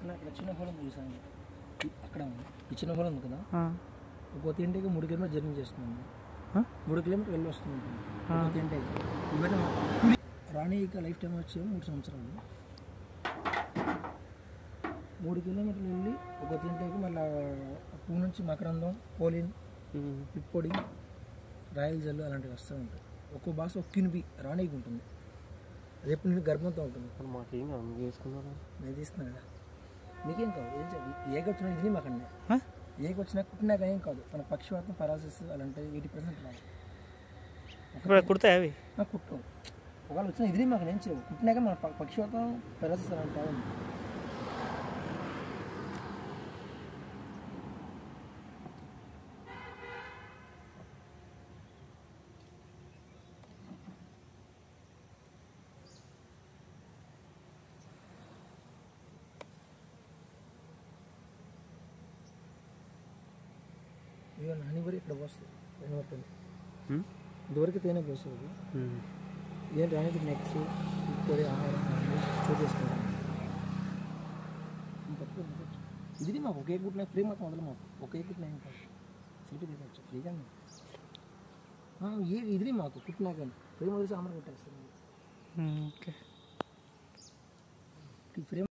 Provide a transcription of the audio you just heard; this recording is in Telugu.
అన్న ఇక్కడ చిన్న హోల్ ఉంది చూసాను ఈ- అక్కడ ఉంది. ఈ చిన్న హోల్ ఉంది కదా ఆ, ఒక తింటేకి మూడు కిలోమీటర్ జర్నీ చేస్తున్నాను ఆ? మూడు కిలోమీటర్ వెళ్ళి వస్తుంది ఒక తింటేకి ఇవన్నీ మా కూలి రాణి ఇక లైఫ్ టైం వచ్చి మూడు సంవత్సరాలు మూడు కిలోమీటర్లు వెళ్ళి ఒక తింటేకి మళ్ళీ పువ్వు నుంచి మకరందం పోలిన్ ఉమ్. పిప్పొడి రాయల్ జల్లు అలాంటివి వస్తూ ఉంటాయి ఒక్కో బాక్స్ ఒక కినిపి రాణికి ఉంటుంది అది ఎప్పుడు నేను గర్భంతో ఉంటుంది మరి మాకేం కాదు నువ్వు చేసుకున్నారా నేను తీస్తున్నా కదా నీకేం కాదు ఏం చేయాలి ఏకి వచ్చినా ఇది మాకు అన్నీ ఆ? ఏకి వచ్చినా కుట్టినాక ఏం కాదు మన పక్షవాతం పరాసిస్ అలాంటివి ఎయిటీ పర్సెంట్ రాదు ఇప్పుడు కుడతాయి అవి నాకు కుట్టవు ఒకవేళ వచ్చినా ఇది మాకు నేను చేయవు కుట్టినాక మన ప- పక్షవాతం పరాసిస్ అలాంటివి ఉంది ఇవన్నీ హనీబరి ఇక్కడ పోస్తుంది తేనె పట్టింది ఉమ్. ఇంతవరకు తేనె పోసేది ఉమ్. ఏంటి రానికి నెక్స్ట్ పొడి ఆహారం అన్నీ చూపిస్తాను ఇది మాకు ఒకే కుట్టిన ఫ్రీ మాత్రం వదల మాకు ఒకే కుట్టిన ఏం కాదు సెల్ఫీ తీయచ్చు ఫ్రీగా ఏ ఇది మాకు కుట్టినా కానీ ఫ్రీ వదిలేసి అమలు కొట్టేస్తాను ఉమ్, ఓకే ఈ ఫ్రేమ్